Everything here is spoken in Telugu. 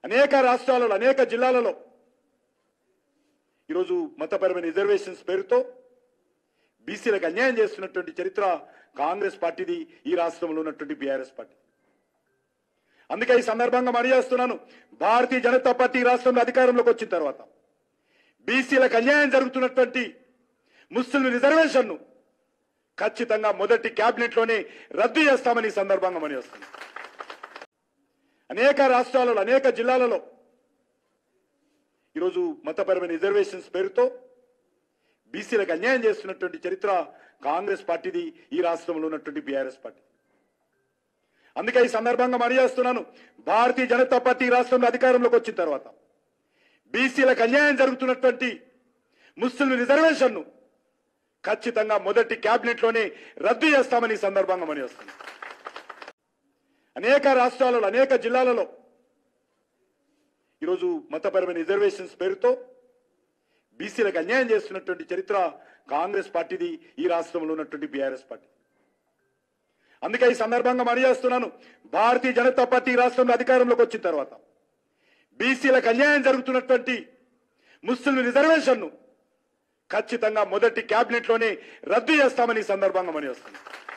అనేక రాష్ట్రాలలో అనేక జిల్లాలలో ఈరోజు మతపరమైన రిజర్వేషన్స్ పేరుతో బీసీలకు అన్యాయం చేస్తున్నటువంటి చరిత్ర కాంగ్రెస్ పార్టీది ఈ రాష్ట్రంలో ఉన్నటువంటి బీఆర్ఎస్ పార్టీ అందుకే ఈ సందర్భంగా మనిచేస్తున్నాను భారతీయ జనతా పార్టీ ఈ రాష్ట్రంలో అధికారంలోకి వచ్చిన తర్వాత బీసీలకు అన్యాయం జరుగుతున్నటువంటి ముస్లిం రిజర్వేషన్ను ఖచ్చితంగా మొదటి కేబినెట్ లోనే రద్దు చేస్తామని ఈ సందర్భంగా మనిచేస్తున్నాను అనేక రాష్ట్రాలలో అనేక జిల్లాలలో ఈరోజు మతపరమైన రిజర్వేషన్స్ పేరుతో బీసీలకు అన్యాయం చేస్తున్నటువంటి చరిత్ర కాంగ్రెస్ పార్టీది ఈ రాష్ట్రంలో ఉన్నటువంటి బీఆర్ఎస్ పార్టీ అందుకే ఈ సందర్భంగా మనిచేస్తున్నాను భారతీయ జనతా పార్టీ ఈ రాష్ట్రంలో అధికారంలోకి వచ్చిన తర్వాత బీసీలకు అన్యాయం జరుగుతున్నటువంటి ముస్లిం రిజర్వేషన్ను ఖచ్చితంగా మొదటి కేబినెట్ లోనే రద్దు చేస్తామని ఈ సందర్భంగా మనిచేస్తున్నాను అనేక రాష్ట్రాలలో అనేక జిల్లాలలో ఈరోజు మతపరమైన రిజర్వేషన్స్ పేరుతో బీసీలకు అన్యాయం చేస్తున్నటువంటి చరిత్ర కాంగ్రెస్ పార్టీది ఈ రాష్ట్రంలో ఉన్నటువంటి బీఆర్ఎస్ పార్టీ అందుకే ఈ సందర్భంగా మనిచేస్తున్నాను భారతీయ జనతా పార్టీ ఈ రాష్ట్రంలో అధికారంలోకి వచ్చిన తర్వాత బీసీలకు అన్యాయం జరుగుతున్నటువంటి ముస్లిం రిజర్వేషన్ను ఖచ్చితంగా మొదటి కేబినెట్ లోనే రద్దు చేస్తామని ఈ సందర్భంగా మనిచేస్తున్నాను